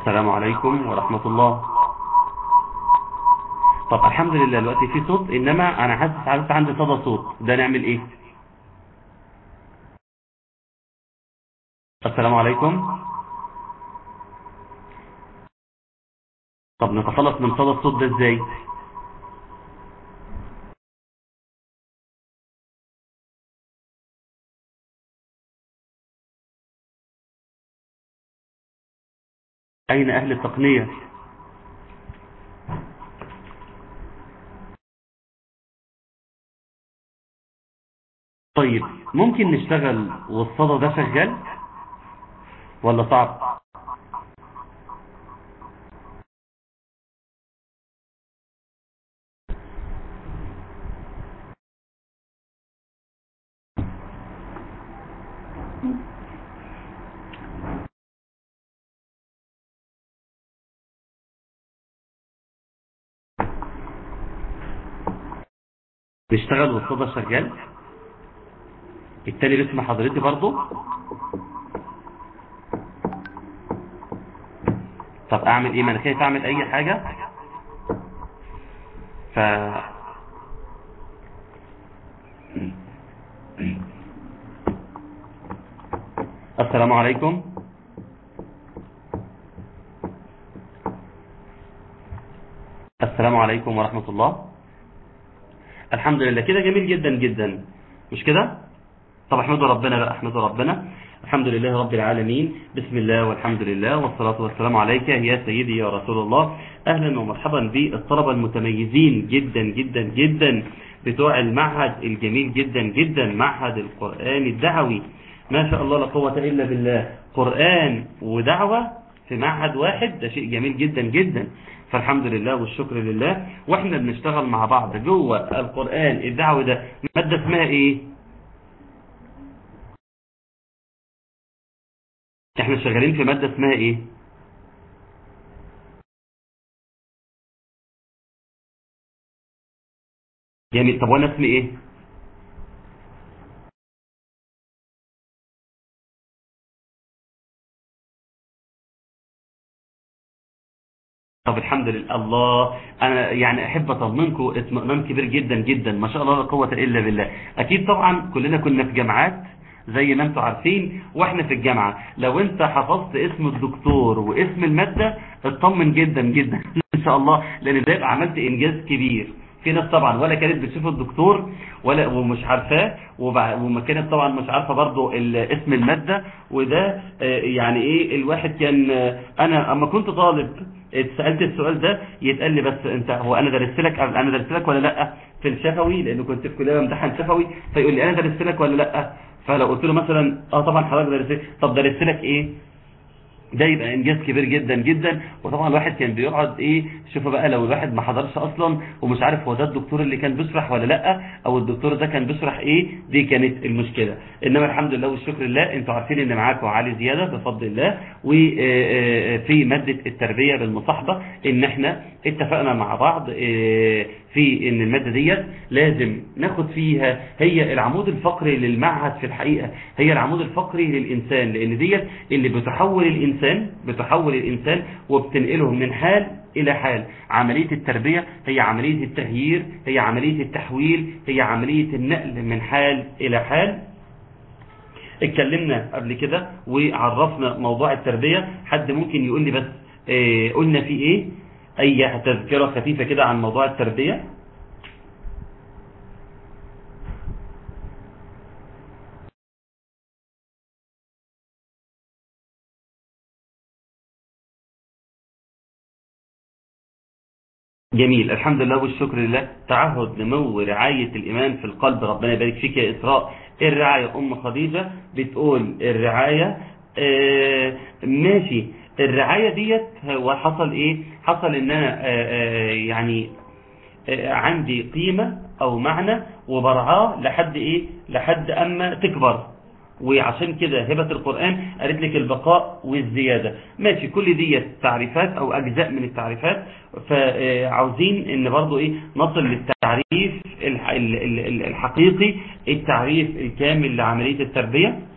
السلام عليكم ورحمة الله طب الحمد لله دلوقتي في صوت انما انا حاسس حاسس عندي صدى صوت ده نعمل ايه السلام عليكم طب نتخلص من صدى الصوت ده ازاي اين اهل التقنية طيب ممكن نشتغل والصدى ده شغال ولا صعب نشتغل والصدى شغال التاني باسم حضرتي برضو طب اعمل ايه ما انا خايف اعمل اي حاجة ف السلام عليكم السلام عليكم ورحمة الله الحمد لله كده جميل جدا جدا مش كده طب احمدوا ربنا بقى احمدوا ربنا الحمد لله رب العالمين بسم الله والحمد لله والصلاة والسلام عليك يا سيدي يا رسول الله اهلا ومرحبا بالطلبة المتميزين جدا جدا جدا بتوع المعهد الجميل جدا جدا معهد القرآن الدعوي ما شاء الله لا قوة الا بالله قرآن ودعوة في معهد واحد ده شيء جميل جدا جدا فالحمد لله والشكر لله واحنا بنشتغل مع بعض جوه القرآن الدعوي ده مادة اسمها ايه احنا شغالين في مادة اسمها ايه جميل طب وانا اسمي ايه طب الحمد لله الله انا يعني احب اطمنكم اطمئنان كبير جدا جدا ما شاء الله لا قوه الا بالله اكيد طبعا كلنا كنا في جامعات زي ما انتم عارفين واحنا في الجامعه لو انت حفظت اسم الدكتور واسم الماده اطمن جدا جدا ان شاء الله لان ده يبقى عملت انجاز كبير في ناس طبعا ولا كانت بتشوف الدكتور ولا ومش عارفاه وما كانت طبعا مش عارفه برضو اسم الماده وده يعني ايه الواحد كان انا اما كنت طالب اتسالت السؤال ده يتقال لي بس انت هو انا درست لك انا درست لك ولا لا في الشفوي لانه كنت في كليه بمتحن شفوي فيقول لي انا درست لك ولا لا فلو قلت له مثلا اه طبعا حضرتك درست طب درست لك ايه ده يبقى انجاز كبير جدا جدا وطبعا الواحد كان بيقعد ايه شوفوا بقى لو الواحد ما حضرش اصلا ومش عارف هو ده الدكتور اللي كان بيشرح ولا لا او الدكتور ده كان بيشرح ايه دي كانت المشكله انما الحمد لله والشكر لله انتوا عارفين ان معاكم علي زياده بفضل الله وفي ماده التربيه بالمصاحبه ان احنا اتفقنا مع بعض في ان الماده ديت لازم ناخد فيها هي العمود الفقري للمعهد في الحقيقه هي العمود الفقري للانسان لان ديت اللي بتحول الانسان بتحول الانسان وبتنقله من حال الى حال عمليه التربيه هي عمليه التغيير هي عمليه التحويل هي عمليه النقل من حال الى حال اتكلمنا قبل كده وعرفنا موضوع التربيه حد ممكن يقول لي بس اه قلنا في ايه اي تذكرة خفيفة كده عن موضوع التربية جميل الحمد لله والشكر لله تعهد نمو رعاية الإيمان في القلب ربنا يبارك فيك يا إسراء الرعاية أم خديجة بتقول الرعاية آه ماشي الرعاية ديت هو حصل ايه حصل ان انا آآ آآ يعني آآ عندي قيمة او معنى وبرعاه لحد ايه لحد اما تكبر وعشان كده هبة القرآن قالت لك البقاء والزيادة ماشي كل دي تعريفات او اجزاء من التعريفات فعاوزين ان برضو ايه نصل للتعريف الحقيقي التعريف الكامل لعملية التربية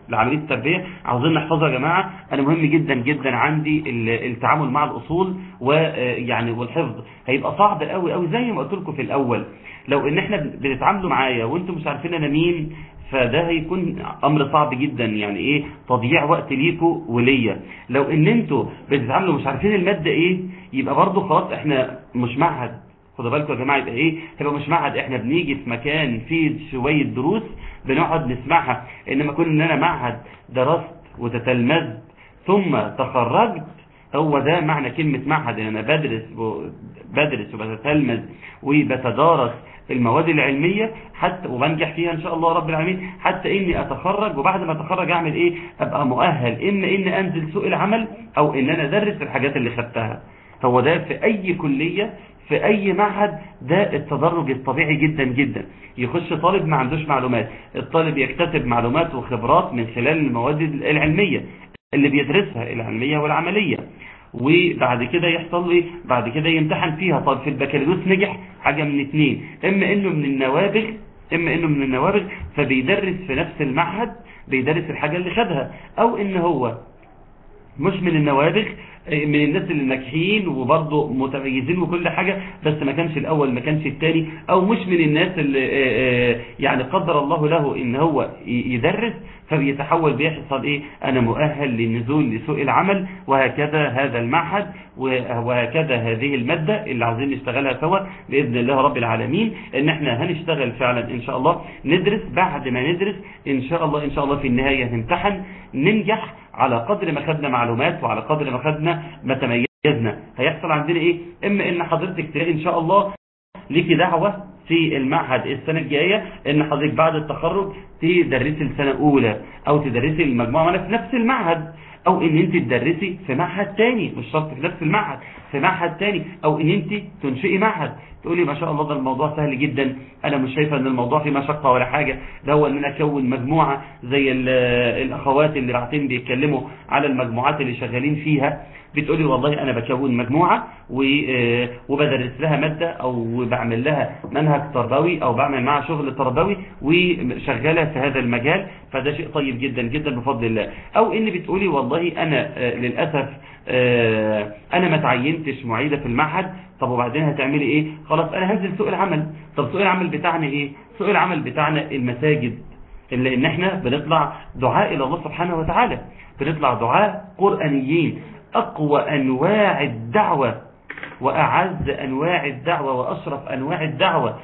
لعملية التربية عاوزين نحفظها يا جماعة أنا مهم جدا جدا عندي التعامل مع الأصول ويعني والحفظ هيبقى صعب قوي قوي زي ما قلت لكم في الأول لو إن إحنا بنتعاملوا معايا وأنتم مش عارفين أنا مين فده هيكون امر صعب جدا يعني ايه تضييع وقت ليكوا وليا لو ان انتوا بتتعاملوا مش عارفين الماده ايه يبقى برضو خلاص احنا مش معهد خدوا بالكم يا جماعه يبقى ايه هيبقى مش معهد احنا بنيجي في مكان فيه شويه دروس بنقعد نسمعها انما كون ان انا معهد درست وتتلمذت ثم تخرجت هو ده معنى كلمة معهد ان انا بدرس بدرس وبتتلمذ وبتدارس المواد العلمية حتى وبنجح فيها ان شاء الله رب العالمين حتى اني اتخرج وبعد ما اتخرج اعمل ايه ابقى مؤهل اما ان انزل سوق العمل او ان انا ادرس الحاجات اللي خدتها هو ده في اي كلية في اي معهد ده التدرج الطبيعي جدا جدا يخش طالب ما عندوش معلومات الطالب يكتسب معلومات وخبرات من خلال المواد العلمية اللي بيدرسها العلمية والعملية وبعد كده يحصل له ايه بعد كده يمتحن فيها طب في البكالوريوس نجح حاجة من اتنين اما انه من النوابغ اما انه من النوابغ فبيدرس في نفس المعهد بيدرس الحاجة اللي خدها او ان هو مش من النوابغ من الناس اللي ناجحين وبرضه متميزين وكل حاجة بس ما كانش الأول ما كانش الثاني أو مش من الناس اللي يعني قدر الله له إن هو يدرس فبيتحول بيحصل إيه أنا مؤهل للنزول لسوق العمل وهكذا هذا المعهد وهكذا هذه المادة اللي عاوزين نشتغلها سوا بإذن الله رب العالمين إن احنا هنشتغل فعلا إن شاء الله ندرس بعد ما ندرس إن شاء الله إن شاء الله في النهاية نمتحن ننجح على قدر ما خدنا معلومات وعلى قدر ما خدنا ما تميزنا هيحصل عندنا ايه اما ان حضرتك تلاقي ان شاء الله ليكي دعوة في المعهد السنة الجاية ان حضرتك بعد التخرج تدرسي السنة اولى او تدرسي المجموعة وانا في نفس المعهد او ان انت تدرسي في معهد تاني مش شرط في نفس المعهد في معهد تاني او ان انت تنشئي معهد تقولي ما شاء الله ده الموضوع سهل جدا انا مش شايفه ان الموضوع فيه مشقه ولا حاجه ده هو ان انا اكون مجموعه زي الاخوات اللي راحتين بيتكلموا على المجموعات اللي شغالين فيها بتقولي والله انا بكون مجموعه وبدرس لها ماده او بعمل لها منهج تربوي او بعمل معها شغل تربوي وشغاله في هذا المجال فده شيء طيب جدا جدا بفضل الله او ان بتقولي والله انا للاسف انا ما تعينتش معيده في المعهد طب وبعدين هتعملي ايه خلاص انا هنزل سوق العمل طب سوق العمل بتاعنا ايه سوق العمل بتاعنا المساجد اللي ان احنا بنطلع دعاء الى الله سبحانه وتعالى بنطلع دعاء قرآنيين اقوى انواع الدعوة واعز انواع الدعوة واشرف انواع الدعوة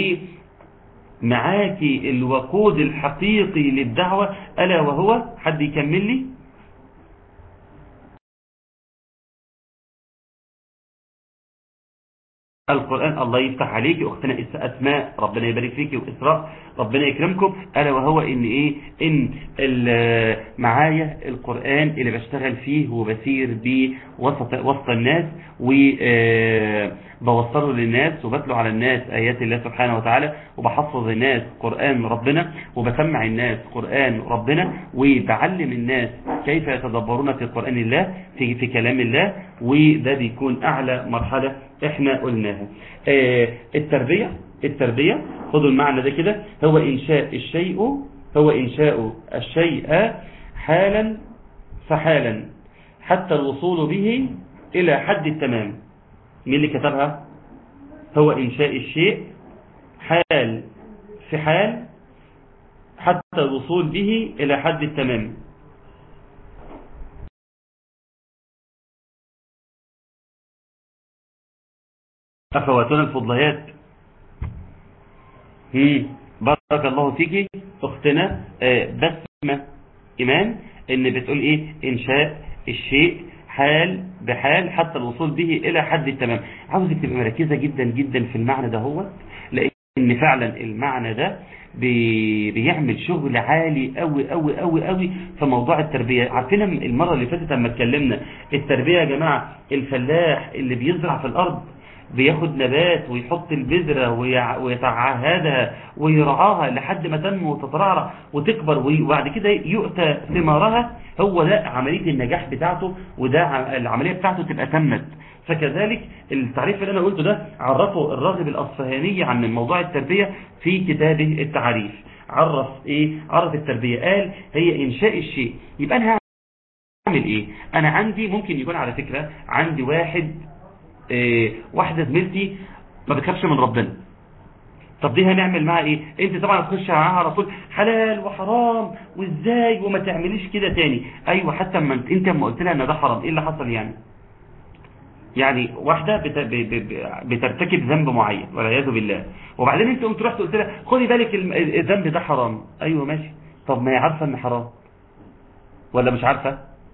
ومعاكي الوقود الحقيقي للدعوة الا وهو حد يكمل لي القرآن الله يفتح عليك أختنا أسماء ربنا يبارك فيك وإسراء ربنا يكرمكم ألا وهو إن إيه إن معايا القرآن اللي بشتغل فيه وبسير بيه وسط, وسط الناس وبوصله للناس وبتلو على الناس آيات الله سبحانه وتعالى وبحفظ الناس قرآن ربنا وبسمع الناس قرآن ربنا وبعلم الناس كيف يتدبرون في قرآن الله في, في كلام الله وده بيكون أعلى مرحلة احنا قلناها اه التربية التربية خدوا المعنى ده كده هو إنشاء الشيء هو إنشاء الشيء حالا فحالا حتى الوصول به إلى حد التمام مين اللي كتبها هو إنشاء الشيء حال في حال حتى الوصول به إلى حد التمام أخواتنا الفضليات بارك الله فيك أختنا بسمة إيمان إن بتقول إيه إنشاء الشيء حال بحال حتى الوصول به إلى حد التمام عاوزك تبقى مركزة جدا جدا في المعنى ده هو لأن فعلا المعنى ده بي بيعمل شغل عالي قوي قوي قوي قوي في موضوع التربية عارفين المرة اللي فاتت لما اتكلمنا التربية يا جماعة الفلاح اللي بيزرع في الأرض بياخد نبات ويحط البذرة ويتعهدها ويرعاها لحد ما تنمو وتترعرع وتكبر وبعد كده يؤتى ثمارها هو ده عملية النجاح بتاعته وده العملية بتاعته تبقى تمت فكذلك التعريف اللي أنا قلته ده عرفه الراغب الأصفهاني عن موضوع التربية في كتابه التعريف عرف ايه عرف التربية قال هي انشاء الشيء يبقى انا هعمل ايه انا عندي ممكن يكون على فكرة عندي واحد إيه واحدة زميلتي ما بتخافش من ربنا طب دي هنعمل معاها ايه انت طبعا تخش معاها على طول حلال وحرام وازاي وما تعمليش كده تاني ايوه حتى اما انت انت اما قلت لها ان ده حرام ايه اللي حصل يعني يعني واحدة بت... ب... ب... بترتكب ذنب معين والعياذ بالله وبعدين انت قمت رحت قلت لها خدي بالك الذنب ده حرام ايوه ماشي طب ما هي عارفه ان حرام ولا مش عارفه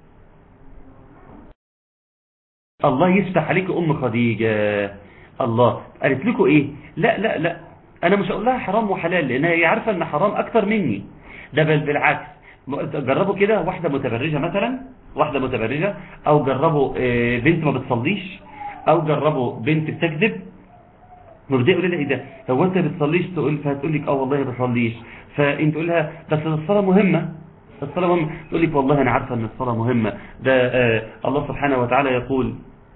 الله يفتح عليك ام خديجه الله قالت لكم ايه لا لا لا انا مش هقول لها حرام وحلال لان هي عارفه ان حرام اكتر مني ده بل بالعكس جربوا كده واحده متبرجه مثلا واحده متبرجه او جربوا بنت ما بتصليش او جربوا بنت بتكذب وبدا يقول لها ايه ده هو انت ما بتصليش تقول فهتقول لك اه والله ما بصليش فانت تقول لها بس الصلاه مهمه الصلاه مهمه تقول لك والله انا عارفه ان الصلاه مهمه ده آه الله سبحانه وتعالى يقول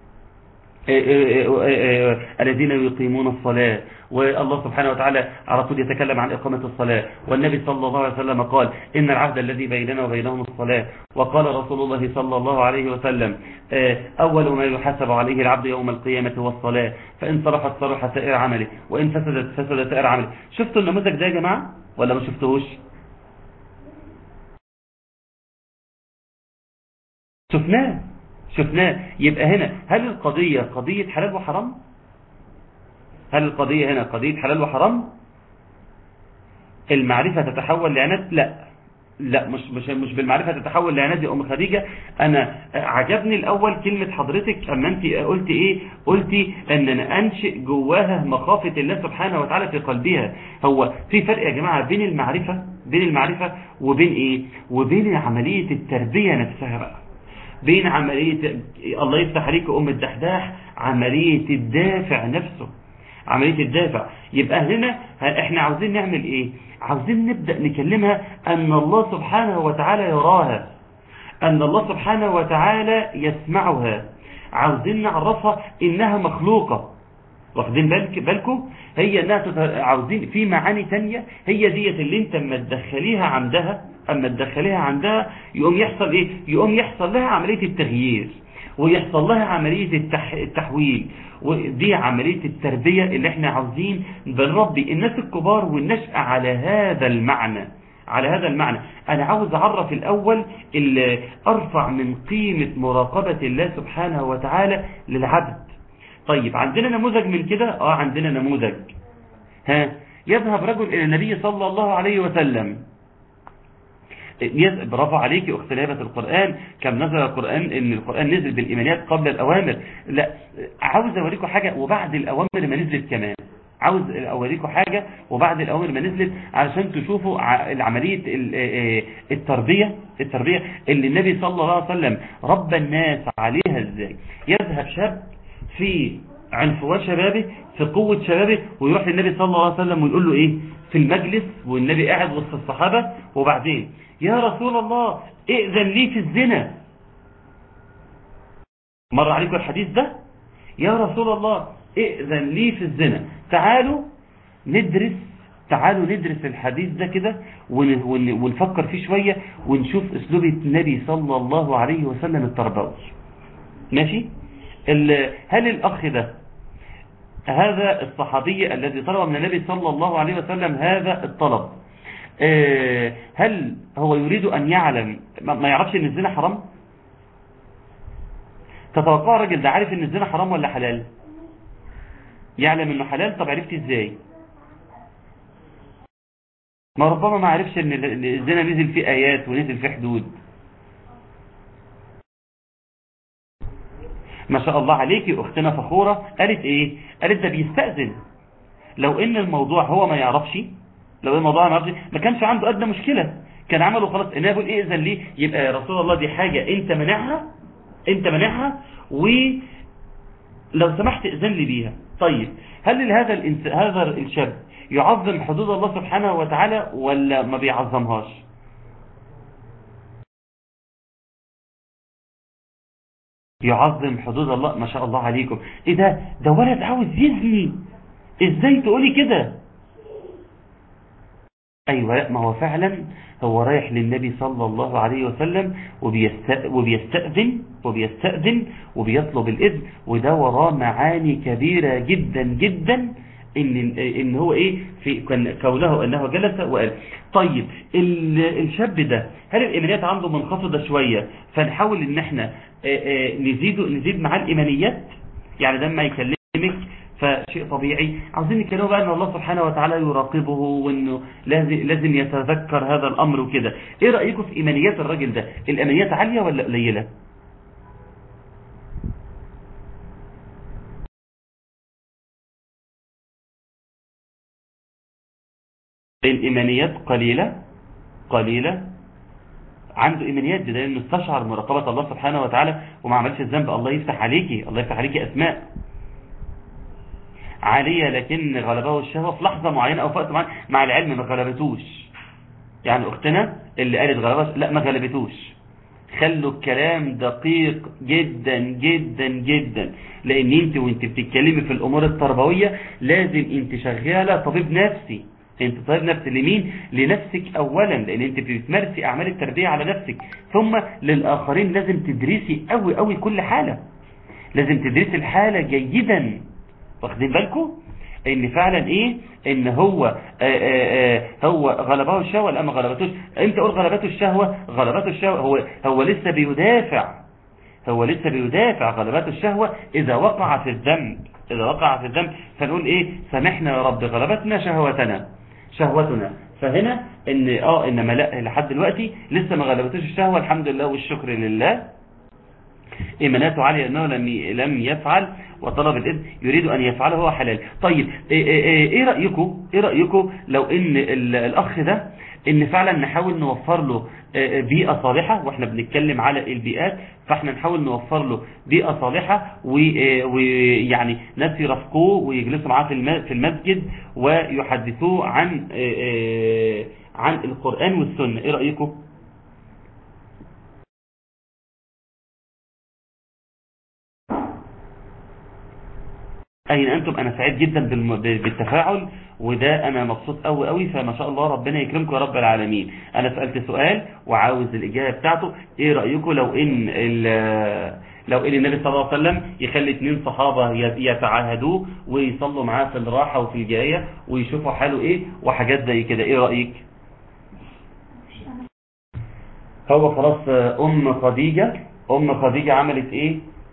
الذين يقيمون الصلاة والله سبحانه وتعالى على طول يتكلم عن إقامة الصلاة والنبي صلى الله عليه وسلم قال إن العهد الذي بيننا وبينهم الصلاة وقال رسول الله صلى الله عليه وسلم أول ما يحاسب عليه العبد يوم القيامة هو الصلاة فإن صلحت صلح سائر عمله وإن فسدت فسد سائر عمله شفتوا النموذج ده يا جماعة ولا ما شفتوهوش شفناه شفناه يبقى هنا هل القضية قضية حلال وحرام هل القضية هنا قضية حلال وحرام المعرفة تتحول لعناد لا لا مش مش مش بالمعرفة تتحول لعناد يا أم خديجة أنا عجبني الأول كلمة حضرتك أما أنت قلت إيه قلتي أن أنا أنشئ جواها مخافة الله سبحانه وتعالى في قلبها هو في فرق يا جماعة بين المعرفة بين المعرفة وبين إيه وبين عملية التربية نفسها بقى بين عملية الله يفتح عليك أم الدحداح عملية الدافع نفسه عملية الدافع يبقى هنا احنا عاوزين نعمل ايه عاوزين نبدأ نكلمها ان الله سبحانه وتعالى يراها ان الله سبحانه وتعالى يسمعها عاوزين نعرفها انها مخلوقة واخدين بالك بالكم هي انها عاوزين في معاني تانية هي ديت اللي انت اما تدخليها عندها اما تدخليها عندها يقوم يحصل ايه يقوم يحصل لها عملية التغيير ويحصل لها عملية التح... التحويل ودي عملية التربية اللي احنا عاوزين بنربي الناس الكبار والنشأة على هذا المعنى على هذا المعنى انا عاوز اعرف الاول اللي ارفع من قيمة مراقبة الله سبحانه وتعالى للعبد طيب عندنا نموذج من كده اه عندنا نموذج ها يذهب رجل الى النبي صلى الله عليه وسلم برافو عليك اخت لعبة القرآن كم نزل القرآن ان القرآن نزل بالايمانيات قبل الاوامر لا عاوز اوريكم حاجة وبعد الاوامر ما نزلت كمان عاوز اوريكم حاجة وبعد الاوامر ما نزلت علشان تشوفوا عملية التربية التربية اللي النبي صلى الله عليه وسلم ربى الناس عليها ازاي يذهب شاب في عنفوان شبابه في قوة شبابه ويروح للنبي صلى الله عليه وسلم ويقول له ايه في المجلس والنبي قاعد وسط الصحابة وبعدين يا رسول الله ائذن لي في الزنا مر عليكم الحديث ده يا رسول الله ائذن لي في الزنا تعالوا ندرس تعالوا ندرس الحديث ده كده ونفكر فيه شوية ونشوف اسلوب النبي صلى الله عليه وسلم التربوي ماشي هل الاخ ده هذا الصحابي الذي طلب من النبي صلى الله عليه وسلم هذا الطلب هل هو يريد أن يعلم ما يعرفش ان الزنا حرام تتوقع الراجل ده عارف ان الزنا حرام ولا حلال يعلم انه حلال طب عرفت ازاي ما ربما ما عرفش ان الزنا نزل فيه ايات ونزل فيه حدود ما شاء الله عليكي اختنا فخورة قالت ايه قالت ده بيستأذن لو ان الموضوع هو ما يعرفش لو الموضوع ما يعرفش ما كانش عنده ادنى مشكلة كان عمله خلاص انا بقول ايه اذن ليه يبقى يا رسول الله دي حاجة انت منعها انت منعها ولو سمحت اذن لي بيها طيب هل هذا الانس... هذا الشاب يعظم حدود الله سبحانه وتعالى ولا ما بيعظمهاش يعظم حدود الله ما شاء الله عليكم ايه ده ده ولد عاوز يزني ازاي تقولي كده ايوه لا ما هو فعلا هو رايح للنبي صلى الله عليه وسلم وبيست- وبيستأذن وبيستأذن وبيطلب الإذن وده وراه معاني كبيرة جدا جدا ان ان هو ايه في كان كونه انه جلس وقال طيب ال- الشاب ده هل الايمانيات عنده منخفضه شويه فنحاول ان احنا آه، آه، نزيد نزيد معاه الايمانيات يعني لما يكلمك فشيء طبيعي عاوزين نتكلموا بقى ان الله سبحانه وتعالى يراقبه وانه لازم لازم يتذكر هذا الامر وكده ايه رايكم في ايمانيات الراجل ده الايمانيات عاليه ولا قليله الإيمانيات قليلة قليلة عنده إيمانيات ده لأنه استشعر مراقبة الله سبحانه وتعالى وما عملش الذنب الله يفتح عليكي الله يفتح عليكي أسماء عالية لكن غلبه الشهوة في لحظة معينة أو في وقت معين مع العلم ما غلبتوش يعني أختنا اللي قالت غلبها لا ما غلبتوش خلوا الكلام دقيق جدا جدا جدا لان انت وانت بتتكلمي في الامور التربويه لازم انت شغاله طبيب نفسي انت طبيب نفسي لمين لنفسك اولا لان انت بتمارسي اعمال التربيه على نفسك ثم للاخرين لازم تدرسي قوي قوي كل حاله لازم تدرسي الحاله جيدا واخدين بالكم ان فعلا ايه ان هو آآ آآ هو غلبه الشهوه لا ما غلبتوش امتى اقول غلبته الشهوه غلبته الشهوه هو هو لسه بيدافع هو لسه بيدافع غلبته الشهوه اذا وقع في الذنب اذا وقع في الذنب فنقول ايه سامحنا يا رب غلبتنا شهوتنا شهوتنا فهنا ان اه انما لا لحد دلوقتي لسه ما غلبتوش الشهوه الحمد لله والشكر لله إيماناته عالية أنه لم لم يفعل وطلب الإذن يريد أن يفعله هو حلال طيب إيه, إيه, إيه رأيكم إيه رأيكم لو إن ال- الأخ ده إن فعلا نحاول نوفر له آه، بيئة صالحة وإحنا بنتكلم على البيئات فإحنا نحاول نوفر له بيئة صالحة و- ويعني ناس يرافقوه ويجلسوا معاه في الم- في المسجد ويحدثوه عن آه، آه، عن القرآن والسنة إيه رأيكم؟ أين أنتم أنا سعيد جدا بالم- بالتفاعل وده أنا مبسوط قوي قوي فما شاء الله ربنا يكرمكم يا رب العالمين أنا سألت سؤال وعاوز الإجابة بتاعته إيه رأيكم لو إن ال- لو إن النبي صلى الله عليه وسلم يخلي اتنين صحابة ي- يتعاهدوه ويصلوا معاه في الراحة وفي الجاية ويشوفوا حاله إيه وحاجات زي كده إيه رأيك هو خلاص أم خديجة أم خديجة عملت إيه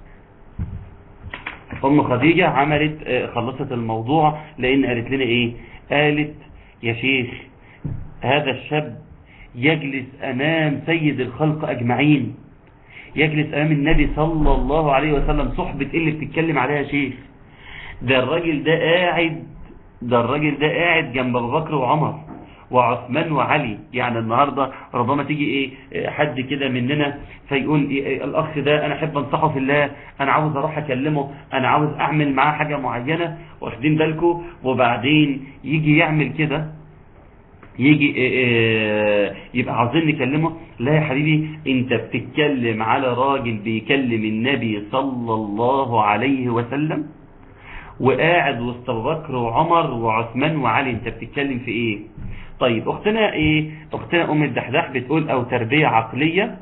أم خديجة عملت آه، خلصت الموضوع لأن قالت لنا إيه قالت يا شيخ هذا الشاب يجلس أمام سيد الخلق أجمعين يجلس أمام النبي صلى الله عليه وسلم صحبة إيه اللي بتتكلم عليها يا شيخ ده الراجل ده قاعد ده الراجل ده قاعد جنب أبو بكر وعمر وعثمان وعلي يعني النهاردة ربما تيجي ايه حد كده مننا فيقول إيه الاخ ده انا احب انصحه في الله انا عاوز اروح اكلمه انا عاوز اعمل معاه حاجة معينة واخدين بالكم وبعدين يجي يعمل كده يجي إيه إيه يبقى عاوزين نكلمه لا يا حبيبي انت بتتكلم على راجل بيكلم النبي صلى الله عليه وسلم وقاعد وسط ابو بكر وعمر وعثمان وعلي انت بتتكلم في ايه طيب اختنا ايه اختنا ام الدحداح بتقول او تربية عقلية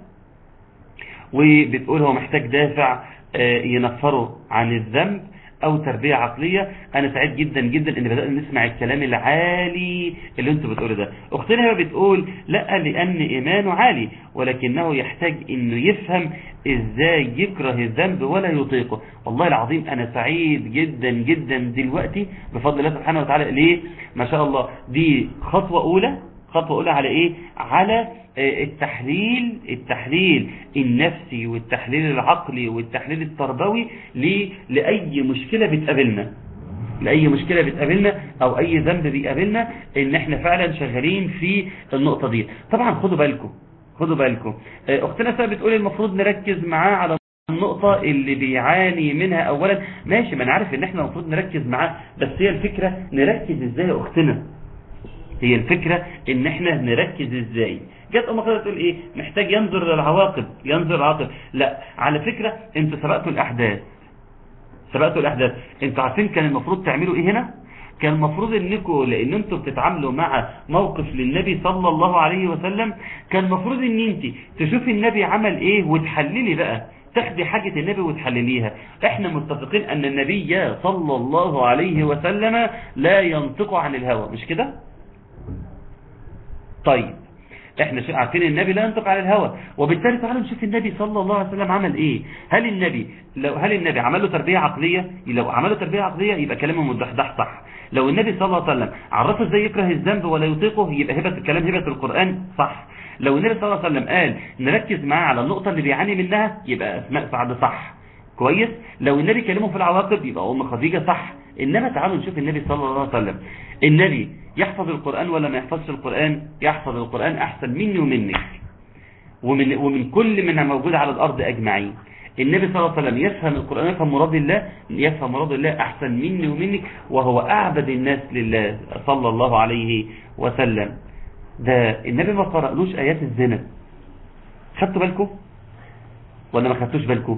وبتقول هو محتاج دافع آه، ينفره عن الذنب او تربية عقلية انا سعيد جدا جدا ان بدأنا نسمع الكلام العالي اللي انتوا بتقولوا ده اختنا هي بتقول لا لان ايمانه عالي ولكنه يحتاج انه يفهم ازاي يكره الذنب ولا يطيقه والله العظيم انا سعيد جدا جدا دلوقتي بفضل الله سبحانه وتعالى ليه ما شاء الله دي خطوة اولى خطوة اولى على ايه على آه، التحليل التحليل النفسي والتحليل العقلي والتحليل التربوي ل- لأي مشكلة بتقابلنا لأي مشكلة بتقابلنا أو أي ذنب بيقابلنا إن إحنا فعلا شغالين في النقطة دي طبعا خدوا بالكم خدوا بالكم آه، أختنا سابت بتقول المفروض نركز معاه على النقطة اللي بيعاني منها أولا ماشي ما أنا عارف إن إحنا المفروض نركز معاه بس هي الفكرة نركز إزاي يا أختنا هي الفكرة ان احنا نركز ازاي جت ام خالد تقول ايه محتاج ينظر للعواقب ينظر للعواقب لا على فكرة انتوا سبقتوا الاحداث سبقتوا الاحداث انتوا عارفين كان المفروض تعملوا ايه هنا كان المفروض انكم لان انتم بتتعاملوا مع موقف للنبي صلى الله عليه وسلم كان المفروض ان انت تشوفي النبي عمل ايه وتحللي بقى تاخدي حاجة النبي وتحلليها احنا متفقين ان النبي صلى الله عليه وسلم لا ينطق عن الهوى مش كده طيب احنا عارفين النبي لا ينطق عن الهوى وبالتالي تعالوا نشوف النبي صلى الله عليه وسلم عمل ايه هل النبي لو هل النبي عمل له تربيه عقليه لو عمل له تربيه عقليه يبقى كلامه مدحدح صح لو النبي صلى الله عليه وسلم عرفه ازاي يكره الذنب ولا يطيقه يبقى هبه الكلام هبه القران صح لو النبي صلى الله عليه وسلم قال نركز معاه على النقطه اللي بيعاني منها يبقى اسماء سعد صح كويس لو النبي كلمه في العواقب يبقى ام خديجه صح انما تعالوا نشوف النبي صلى الله عليه وسلم النبي يحفظ القرآن ولا ما يحفظش القرآن يحفظ القرآن أحسن مني ومنك ومن, ومن كل من موجود على الأرض أجمعين النبي صلى الله عليه وسلم يفهم القرآن يفهم مراد الله يفهم مراد الله أحسن مني ومنك وهو أعبد الناس لله صلى الله عليه وسلم ده النبي ما قرألوش آيات الزنا خدتوا بالكم ولا ما خدتوش بالكم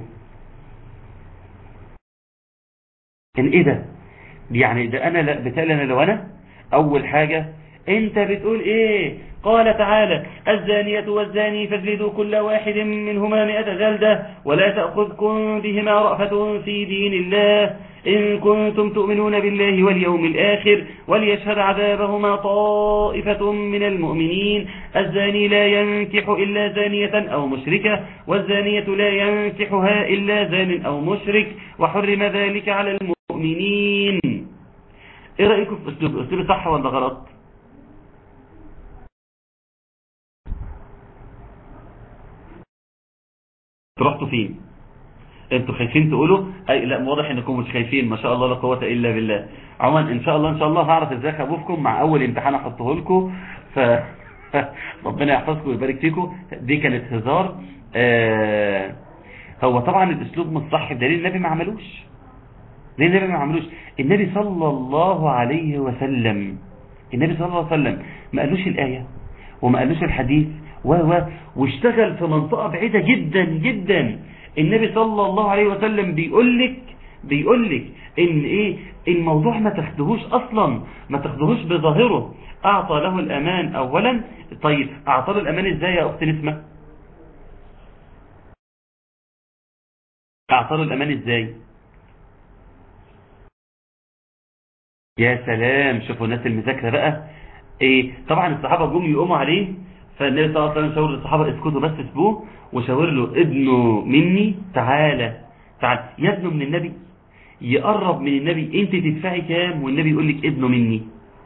كان ايه ده يعني ده انا لا بتقال انا لو انا اول حاجة انت بتقول ايه قال تعالى الزانية والزاني فاجلدوا كل واحد منهما مئة جلدة ولا تأخذكم بهما رأفة في دين الله إن كنتم تؤمنون بالله واليوم الآخر وليشهد عذابهما طائفة من المؤمنين الزاني لا ينكح إلا زانية أو مشركة والزانية لا ينكحها إلا زان أو مشرك وحرم ذلك على المؤمنين ايه رأيكم في اسلوب اسلوب صح ولا غلط رحتوا فين انتوا خايفين تقولوا اي لا واضح انكم مش خايفين ما شاء الله لا قوه الا بالله عموما ان شاء الله ان شاء الله هعرف ازاي اخوفكم مع اول امتحان احطه لكم ف ربنا يحفظكم ويبارك فيكم دي كانت هزار آه هو طبعا الاسلوب مش صح بدليل النبي ما عملوش ليه النبي ما عملوش النبي صلى الله عليه وسلم النبي صلى الله عليه وسلم ما قالوش الآية وما قالوش الحديث و و واشتغل في منطقة بعيدة جدا جدا النبي صلى الله عليه وسلم بيقول لك بيقول لك ان ايه الموضوع ما تاخدهوش اصلا ما تاخدهوش بظاهره اعطى له الامان اولا طيب اعطى له الامان ازاي يا اخت نسمة اعطى له الامان ازاي يا سلام شوفوا الناس المذاكره بقى ايه طبعا الصحابه جم يقوموا عليه فالنبي صلى الله عليه وسلم شاور للصحابه اسكتوا بس اسبوه وشاور له ابنه مني تعالى تعالى يا ابنه من النبي يقرب من النبي انت تدفعي كام والنبي يقول لك ابنه مني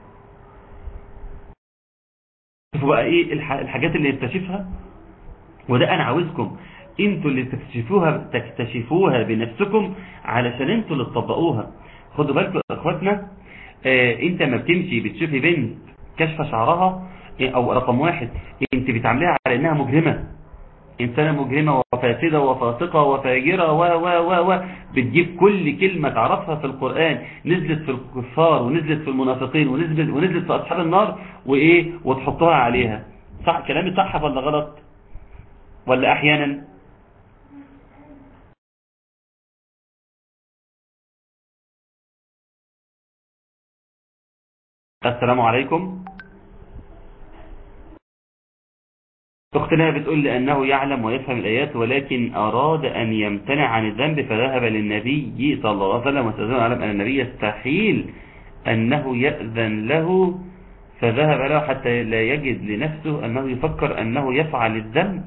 شوفوا بقى ايه الحاجات اللي يكتشفها وده انا عاوزكم انتوا اللي تكتشفوها تكتشفوها بنفسكم علشان انتوا اللي تطبقوها خدوا بالكم يا اخواتنا آه انت ما بتمشي بتشوفي بنت كشف شعرها او رقم واحد انت بتعامليها على انها مجرمة انسانة مجرمة وفاسدة وفاسقة وفاجرة و و و و بتجيب كل كلمة تعرفها في القرآن نزلت في الكفار ونزلت في المنافقين ونزلت, ونزلت في اصحاب النار وايه وتحطها عليها صح كلامي صح ولا غلط ولا احيانا السلام عليكم أختنا بتقول لأنه يعلم ويفهم الآيات ولكن أراد أن يمتنع عن الذنب فذهب للنبي صلى الله عليه وسلم واستاذن علم أن النبي يستحيل أنه يأذن له فذهب له حتى لا يجد لنفسه أنه يفكر أنه يفعل الذنب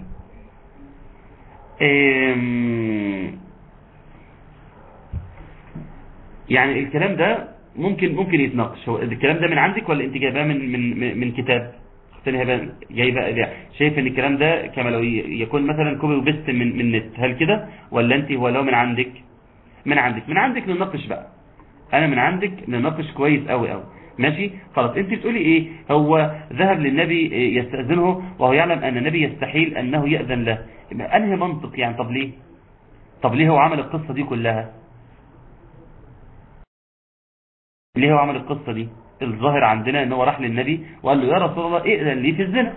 يعني الكلام ده ممكن ممكن يتناقش هو الكلام ده من عندك ولا انت جايباه من من من كتاب اختني جايبه شايف ان الكلام ده كما لو يكون مثلا كوبي وبيست من من نت هل كده ولا انت ولو من عندك من عندك من عندك نناقش بقى انا من عندك نناقش كويس قوي قوي ماشي خلاص انت بتقولي ايه هو ذهب للنبي يستأذنه وهو يعلم ان النبي يستحيل انه يأذن له يبقى انهي منطق يعني طب ليه طب ليه هو عمل القصة دي كلها ليه هو عمل القصة دي الظاهر عندنا ان هو راح للنبي وقال له يا رسول الله ائذن لي في الزنا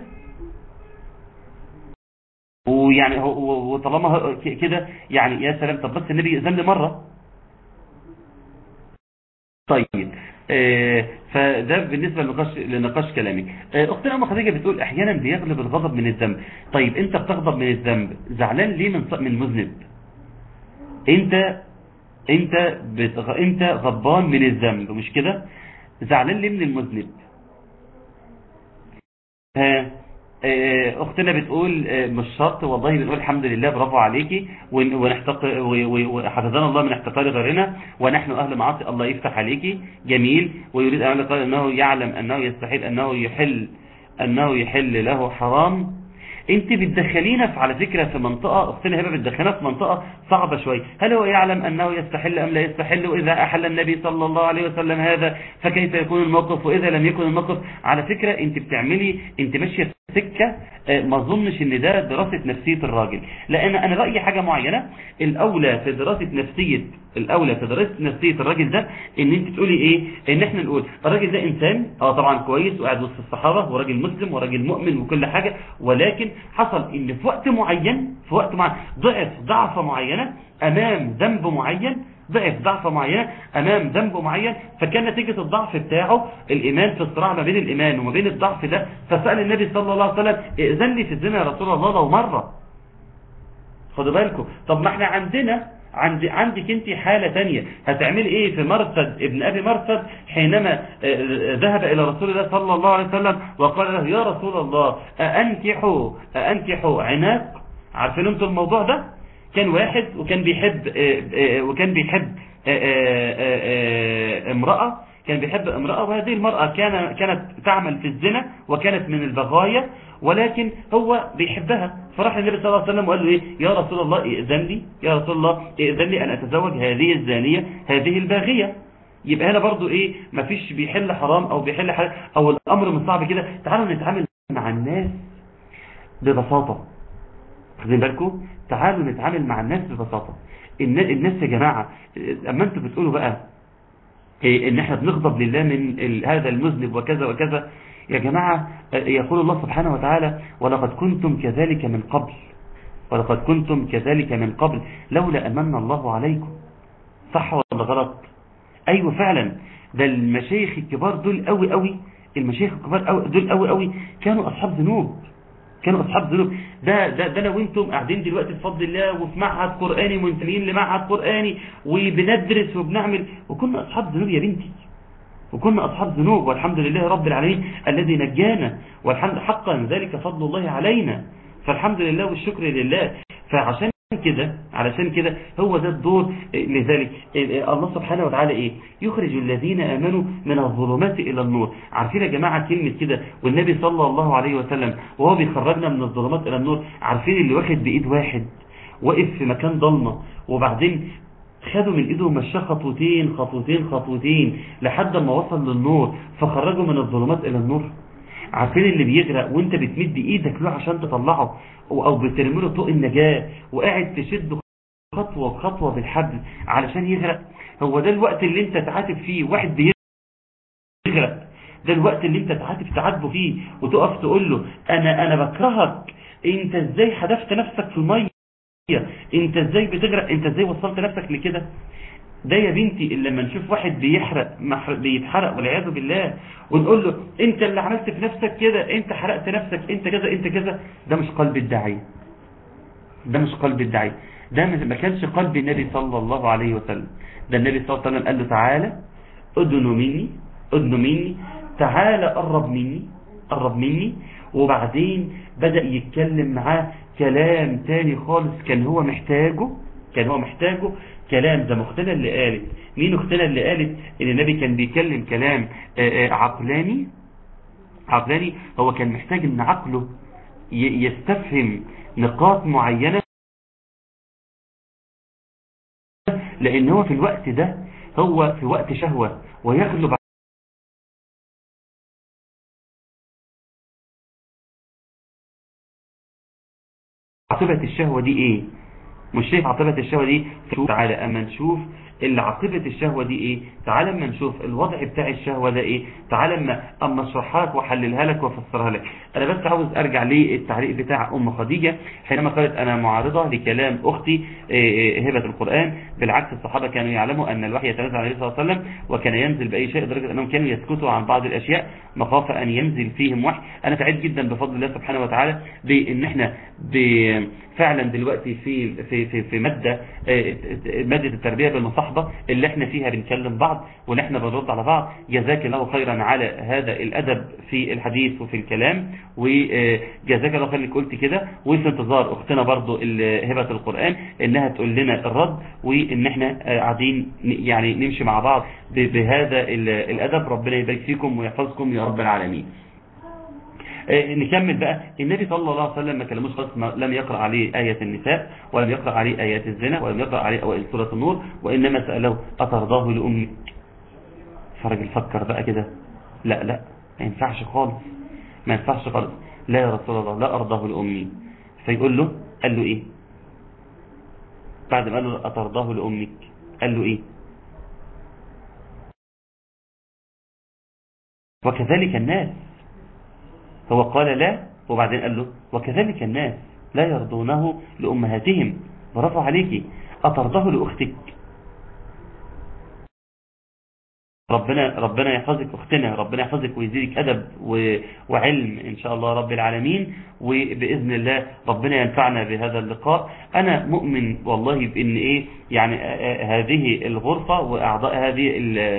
ويعني وطالما كده يعني يا سلام طب بس النبي يأذن لي مرة طيب آه فده بالنسبة لنقاش, لنقاش كلامي آه اختنا ام خديجة بتقول احيانا بيغلب الغضب من الذنب طيب انت بتغضب من الذنب زعلان ليه من من مذنب انت انت بتغ... انت غضبان من الذنب مش كده زعلان ليه من المذنب ها اختنا بتقول مش شرط والله بنقول الحمد لله برافو عليكي ونحتقر وحفظنا الله من احتقار غيرنا ونحن اهل معاصي الله يفتح عليكي جميل ويريد ان قال انه يعلم انه يستحيل انه يحل انه يحل له حرام انت بتدخلينا في على فكرة في منطقة اختنا هبه بتدخلنا في منطقة صعبة شوية هل هو يعلم انه يستحل ام لا يستحل واذا احل النبي صلى الله عليه وسلم هذا فكيف يكون الموقف واذا لم يكن الموقف على فكرة انت بتعملي انت ماشية سكة ما اظنش ان ده دراسة نفسية الراجل لان انا رأيي حاجة معينة الاولى في دراسة نفسية الاولى في دراسة نفسية الراجل ده ان انت تقولي ايه ان احنا نقول الراجل ده انسان اه طبعا كويس وقاعد وسط الصحابة وراجل مسلم وراجل مؤمن وكل حاجة ولكن حصل ان في وقت معين في وقت معين ضعف ضعفة معينة امام ذنب معين ضعف ضعفة معينة أمام ذنب معين فكان نتيجة الضعف بتاعه الإيمان في الصراع ما بين الإيمان وما بين الضعف ده فسأل النبي صلى الله عليه وسلم ائذن لي في الزنا يا رسول الله لو مرة خدوا بالكم طب ما احنا عندنا عند عندك انت حالة تانية هتعملي ايه في مرثد ابن ابي مرثد حينما ذهب الى رسول الله صلى الله عليه وسلم وقال له يا رسول الله أأنكحوا أأنكحوا عناق عارفين انتوا الموضوع ده كان واحد وكان بيحب وكان بيحب امرأة كان بيحب امرأة وهذه المرأة كان كانت تعمل في الزنا وكانت من البغايا ولكن هو بيحبها فراح النبي صلى الله عليه وسلم وقال له ايه يا رسول الله ائذن لي يا رسول الله ائذن لي ان اتزوج هذه الزانية هذه الباغية يبقى هنا برضو ايه مفيش بيحل حرام او بيحل حلال او الامر من صعب كده تعالوا نتعامل مع الناس ببساطة خدين بالكم تعالوا نتعامل مع الناس ببساطة الناس يا جماعة اما انتوا بتقولوا بقى إيه ان احنا بنغضب لله من هذا المذنب وكذا وكذا يا جماعة يقول الله سبحانه وتعالى ولقد كنتم كذلك من قبل ولقد كنتم كذلك من قبل لولا أمن الله عليكم صح ولا غلط أيوة فعلا ده المشايخ الكبار دول قوي قوي المشايخ الكبار دول قوي قوي كانوا أصحاب ذنوب كانوا أصحاب ذنوب ده ده ده أنا وأنتم قاعدين دلوقتي بفضل الله وفي معهد قرآني منتمين لمعهد قرآني وبندرس وبنعمل وكنا أصحاب ذنوب يا بنتي وكنا أصحاب ذنوب والحمد لله رب العالمين الذي نجانا والحمد حقا ذلك فضل الله علينا فالحمد لله والشكر لله فعشان كده علشان كده هو ده الدور لذلك الله سبحانه وتعالى ايه يخرج الذين امنوا من الظلمات الى النور عارفين يا جماعة كلمة كده والنبي صلى الله عليه وسلم وهو بيخرجنا من الظلمات الى النور عارفين اللي واخد بايد واحد واقف في مكان ضلمة وبعدين خدوا من ايده مشاه خطوتين خطوتين خطوتين لحد ما وصل للنور فخرجوا من الظلمات الى النور عارفين اللي بيغرق وانت بتمد ايدك له عشان تطلعه او بترمي طوق النجاة وقاعد تشده خطوة بخطوة بالحبل علشان يغرق هو ده الوقت اللي انت تعاتب فيه واحد بيغرق ده الوقت اللي انت تعاتب تعاتبه فيه وتقف تقول له انا انا بكرهك انت ازاي حدفت نفسك في المية انت ازاي بتغرق انت ازاي وصلت نفسك لكده ده يا بنتي اللي لما نشوف واحد بيحرق بيتحرق والعياذ بالله ونقول له انت اللي عملت في نفسك كده انت حرقت نفسك انت كذا انت كذا ده مش قلب الداعي ده مش قلب الداعي ده ما كانش قلب النبي صلى الله عليه وسلم ده النبي صلى الله عليه وسلم قال له تعالى ادنوا مني ادنوا مني تعالى قرب مني قرب مني وبعدين بدأ يتكلم معاه كلام تاني خالص كان هو محتاجه كان هو محتاجه كلام ده اختنا اللي قالت مين اختنا اللي قالت ان النبي كان بيتكلم كلام عقلاني عقلاني هو كان محتاج ان عقله يستفهم نقاط معينة لان هو في الوقت ده هو في وقت شهوة ويغلب عاصبة الشهوة دي ايه مش شايف عاقبة الشهوة دي شوف تعالى اما نشوف اللي عاقبة الشهوة دي ايه تعالى اما نشوف الوضع بتاع الشهوة ده ايه تعالى اما اما اشرحها لك واحللها لك وافسرها لك انا بس عاوز ارجع للتعليق بتاع ام خديجة حينما قالت انا معارضة لكلام اختي هبة القرآن بالعكس الصحابة كانوا يعلموا ان الوحي يتنزل عليه الصلاة والسلام وكان ينزل باي شيء لدرجة انهم كانوا يسكتوا عن بعض الاشياء مخافة ان ينزل فيهم وحي انا سعيد جدا بفضل الله سبحانه وتعالى بان احنا فعلا دلوقتي في في في, في مادة مادة التربية بالمصاحبة اللي احنا فيها بنكلم بعض واللي احنا بنرد على بعض جزاك الله خيرا على هذا الادب في الحديث وفي الكلام وجزاك الله خير انك قلت كده وفي انتظار اختنا برضو هبة القرآن انها تقول لنا الرد وان احنا قاعدين يعني نمشي مع بعض بهذا الادب ربنا يبارك فيكم ويحفظكم يا رب العالمين نكمل بقى النبي صلى الله عليه وسلم ما كلموش خالص لم يقرأ عليه آية النساء ولم يقرأ عليه آيات الزنا ولم يقرأ عليه أوائل سورة النور وإنما سأله أترضاه لأمك فرجل فكر بقى كده لا لا ما ينفعش خالص ما ينفعش خالص لا يا رسول الله لا أرضاه لأمي فيقول له قال له إيه بعد ما قال له أترضاه لأمك قال له إيه وكذلك الناس هو قال لا وبعدين قال له وكذلك الناس لا يرضونه لأمهاتهم برافو عليكي أترضاه لأختك ربنا ربنا يحفظك أختنا ربنا يحفظك ويزيدك أدب وعلم إن شاء الله رب العالمين وبإذن الله ربنا ينفعنا بهذا اللقاء أنا مؤمن والله بإن إيه يعني هذه الغرفة وأعضاء هذه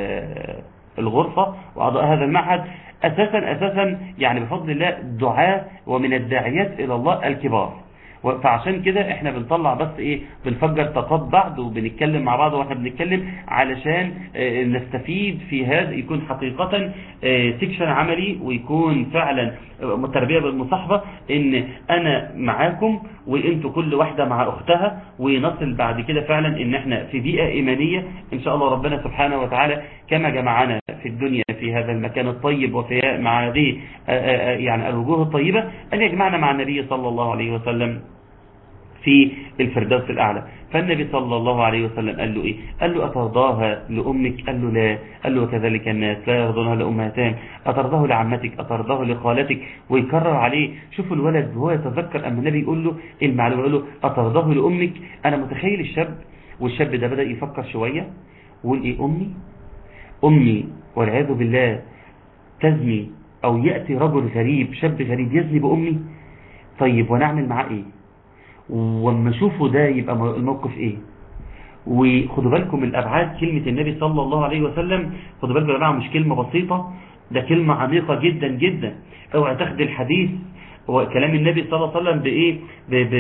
الغرفة وأعضاء هذا المعهد أساسا أساسا يعني بفضل الله دعاء ومن الداعيات إلى الله الكبار فعشان كده احنا بنطلع بس ايه بنفجر طاقات بعض وبنتكلم مع بعض واحنا بنتكلم علشان اه نستفيد في هذا يكون حقيقة اه سكشن عملي ويكون فعلا تربية بالمصاحبة ان انا معاكم وانتوا كل واحدة مع اختها ونصل بعد كده فعلا ان احنا في بيئة ايمانية ان شاء الله ربنا سبحانه وتعالى كما جمعنا في الدنيا في هذا المكان الطيب وفي مع هذه يعني الوجوه الطيبة أن يجمعنا مع النبي صلى الله عليه وسلم في الفردوس الأعلى فالنبي صلى الله عليه وسلم قال له إيه قال له أترضاها لأمك قال له لا قال له وكذلك الناس لا يرضونها لأمهاتهم أترضاه لعمتك أترضاه لخالتك ويكرر عليه شوفوا الولد وهو يتذكر أما النبي يقول له المعلومة يقول له أترضاه لأمك أنا متخيل الشاب والشاب ده بدأ يفكر شوية ويقول إيه أمي أمي والعياذ بالله تزني أو يأتي رجل غريب شاب غريب يزني بأمي طيب ونعمل معاه إيه وما اشوفه ده يبقى الموقف إيه وخدوا بالكم الأبعاد كلمة النبي صلى الله عليه وسلم خدوا بالكم يا جماعة مش كلمة بسيطة ده كلمة عميقة جدا جدا اوعى تاخد الحديث وكلام النبي صلى الله عليه وسلم بإيه ب ب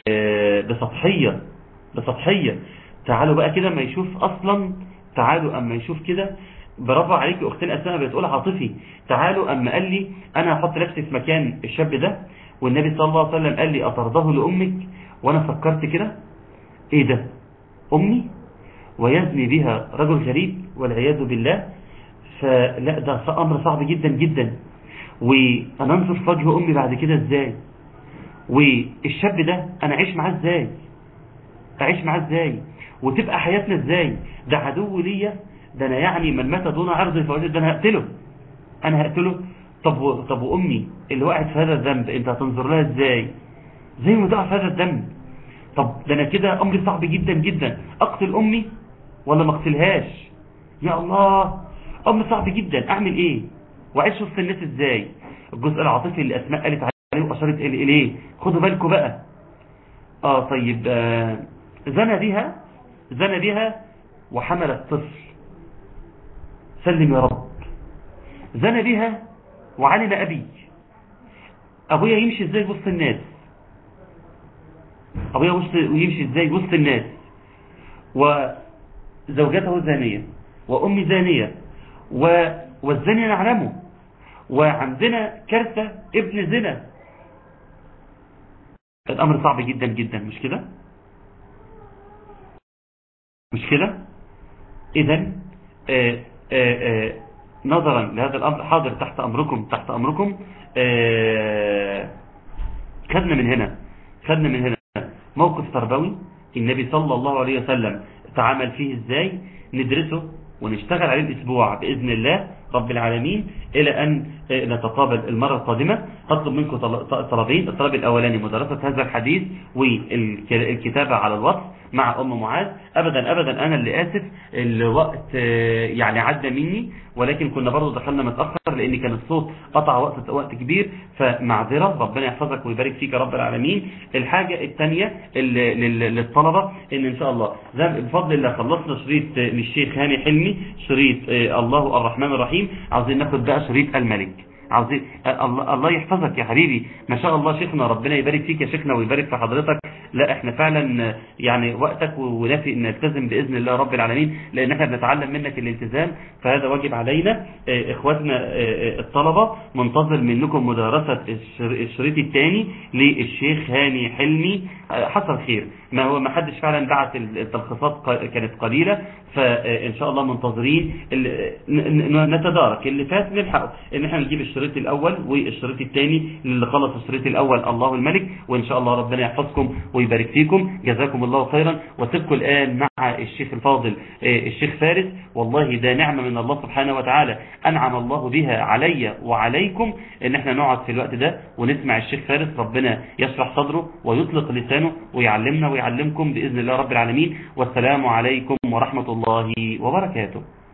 بسطحية بسطحية تعالوا بقى كده ما يشوف أصلا تعالوا أما يشوف كده برافو عليك اختنا اسماء بتقول عاطفي تعالوا اما قال لي انا هحط نفسي في مكان الشاب ده والنبي صلى الله عليه وسلم قال لي اترضاه لامك وانا فكرت كده ايه ده امي ويزني بها رجل غريب والعياذ بالله فلا ده امر صعب جدا جدا وانا انظر في وجه امي بعد كده ازاي والشاب ده انا اعيش معاه ازاي اعيش معاه ازاي وتبقى حياتنا ازاي ده عدو ليا ده انا يعني من مات دون عرض فوجد ده انا هقتله انا هقتله طب و... طب وامي اللي وقعت في هذا الذنب انت هتنظر لها ازاي زي ما تقع في هذا الذنب طب ده انا كده امري صعب جدا جدا اقتل امي ولا ما اقتلهاش يا الله امر صعب جدا اعمل ايه واعيش وسط الناس ازاي الجزء العاطفي اللي اسماء قالت عليه واشارت اليه خدوا بالكم بقى اه طيب آه زنى بها زنى بها وحملت طفل سلم يا رب زنى بها وعلم أبي أبويا يمشي ازاي وسط الناس أبويا يمشي ازاي وسط الناس وزوجته زانية وأمي زانية و... والزانية نعلمه وعندنا كارثة ابن زنا الأمر صعب جدا جدا مش كده مش كده إذن آه آه آه نظرا لهذا الأمر حاضر تحت أمركم تحت أمركم خدنا من هنا خدنا من هنا موقف تربوي النبي صلى الله عليه وسلم تعامل فيه ازاي ندرسه ونشتغل عليه الاسبوع باذن الله رب العالمين الى ان نتقابل المرة القادمة اطلب منكم طلبين الطلب الاولاني مدرسة هذا الحديث والكتابة على الوصف مع ام معاذ ابدا ابدا انا اللي اسف الوقت يعني عدى مني ولكن كنا برضو دخلنا متأخر لان كان الصوت قطع وقت وقت كبير فمعذرة ربنا يحفظك ويبارك فيك يا رب العالمين الحاجة الثانية للطلبة ان ان شاء الله بفضل الله خلصنا شريط من الشيخ هاني حلمي شريط الله الرحمن الرحيم عاوزين ناخد بقى شريط الملك عاوزين الله, الله يحفظك يا حبيبي ما شاء الله شيخنا ربنا يبارك فيك يا شيخنا ويبارك في حضرتك لا احنا فعلا يعني وقتك ونافي ان نلتزم باذن الله رب العالمين لان احنا بنتعلم منك الالتزام فهذا واجب علينا اخواتنا الطلبه منتظر منكم مدارسه الشريط الثاني للشيخ هاني حلمي حصل خير ما هو ما حدش فعلا بعت التلخيصات كانت قليله فان شاء الله منتظرين نتدارك اللي فات نلحقه ان احنا نجيب الشريط الاول والشريط الثاني اللي خلص الشريط الاول الله الملك وان شاء الله ربنا يحفظكم ويبارك فيكم جزاكم الله خيرا وسيبكم الان مع الشيخ الفاضل الشيخ فارس والله ده نعمه من الله سبحانه وتعالى انعم الله بها علي وعليكم ان احنا نقعد في الوقت ده ونسمع الشيخ فارس ربنا يشرح صدره ويطلق لسانه ويعلمنا ويعلمكم باذن الله رب العالمين والسلام عليكم ورحمه الله وبركاته